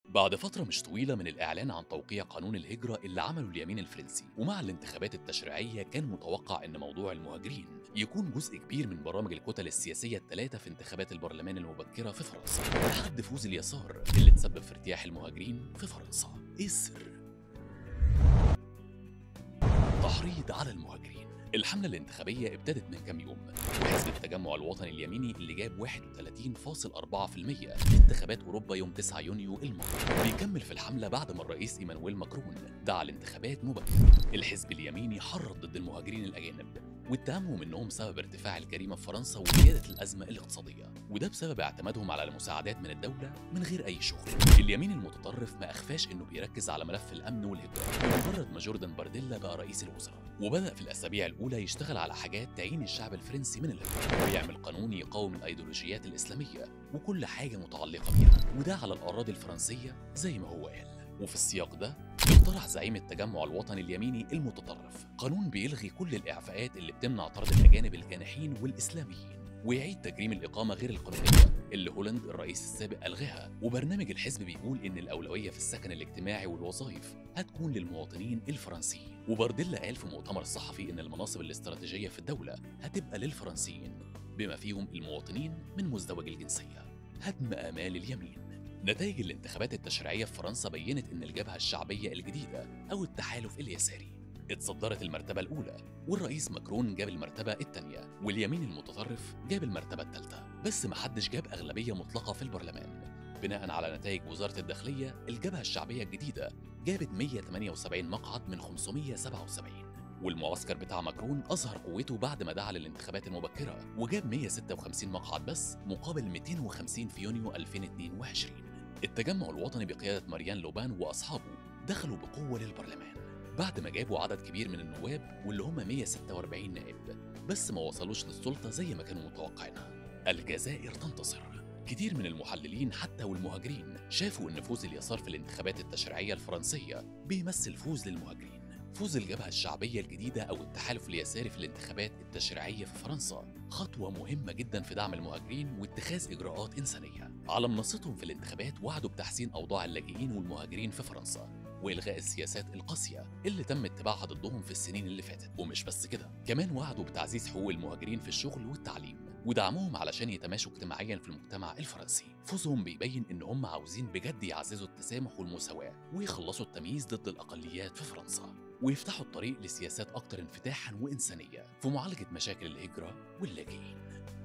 بعد فترة مش طويلة من الإعلان عن توقيع قانون الهجرة اللي عمله اليمين الفرنسي ومع الانتخابات التشريعية كان متوقع أن موضوع المهاجرين يكون جزء كبير من برامج الكتل السياسية الثلاثة في انتخابات البرلمان المبكرة في فرنسا لحد فوز اليسار اللي تسبب في ارتياح المهاجرين في فرنسا إيه السر؟ تحريض على المهاجرين الحملة الانتخابية ابتدت من كام يوم وحزب التجمع الوطني اليميني اللي جاب 31.4% في انتخابات أوروبا يوم 9 يونيو الماضي بيكمل في الحملة بعد ما الرئيس إيمانويل ماكرون دعا لانتخابات مبكرة الحزب اليميني حرض ضد المهاجرين الأجانب واتهمهم انهم سبب ارتفاع الجريمه في فرنسا وزياده الازمه الاقتصاديه وده بسبب اعتمادهم على المساعدات من الدوله من غير اي شغل اليمين المتطرف ما اخفاش انه بيركز على ملف الامن والهجره بمجرد ما جوردن بارديلا بقى رئيس الوزراء وبدا في الاسابيع الاولى يشتغل على حاجات تعين الشعب الفرنسي من الهجره ويعمل قانون يقاوم الايديولوجيات الاسلاميه وكل حاجه متعلقه بيها وده على الاراضي الفرنسيه زي ما هو قال وفي السياق ده اقترح زعيم التجمع الوطني اليميني المتطرف قانون بيلغي كل الإعفاءات اللي بتمنع طرد الأجانب الجانحين والإسلاميين ويعيد تجريم الإقامة غير القانونية اللي هولاند الرئيس السابق ألغاها وبرنامج الحزب بيقول إن الأولوية في السكن الاجتماعي والوظائف هتكون للمواطنين الفرنسيين وبارديلا قال في مؤتمر صحفي إن المناصب الاستراتيجية في الدولة هتبقى للفرنسيين بما فيهم المواطنين من مزدوج الجنسية هدم آمال اليمين نتائج الانتخابات التشريعية في فرنسا بينت إن الجبهة الشعبية الجديدة أو التحالف اليساري اتصدرت المرتبة الأولى والرئيس ماكرون جاب المرتبة الثانية واليمين المتطرف جاب المرتبة الثالثة بس محدش جاب أغلبية مطلقة في البرلمان بناء على نتائج وزارة الداخلية الجبهة الشعبية الجديدة جابت 178 مقعد من 577 والمعسكر بتاع ماكرون أظهر قوته بعد ما دعا للانتخابات المبكرة وجاب 156 مقعد بس مقابل 250 في يونيو 2022 التجمع الوطني بقيادة ماريان لوبان وأصحابه دخلوا بقوة للبرلمان بعد ما جابوا عدد كبير من النواب واللي هم 146 نائب بس ما وصلوش للسلطة زي ما كانوا متوقعينها الجزائر تنتصر كتير من المحللين حتى والمهاجرين شافوا ان فوز اليسار في الانتخابات التشريعية الفرنسية بيمثل فوز للمهاجرين فوز الجبهة الشعبية الجديدة أو التحالف اليساري في الانتخابات التشريعية في فرنسا خطوة مهمة جدا في دعم المهاجرين واتخاذ إجراءات إنسانية على منصتهم في الانتخابات وعدوا بتحسين أوضاع اللاجئين والمهاجرين في فرنسا والغاء السياسات القاسيه اللي تم اتباعها ضدهم في السنين اللي فاتت ومش بس كده كمان وعدوا بتعزيز حقوق المهاجرين في الشغل والتعليم ودعمهم علشان يتماشوا اجتماعيا في المجتمع الفرنسي فوزهم بيبين ان هم عاوزين بجد يعززوا التسامح والمساواه ويخلصوا التمييز ضد الاقليات في فرنسا ويفتحوا الطريق لسياسات اكتر انفتاحا وانسانيه في معالجه مشاكل الهجره واللاجئين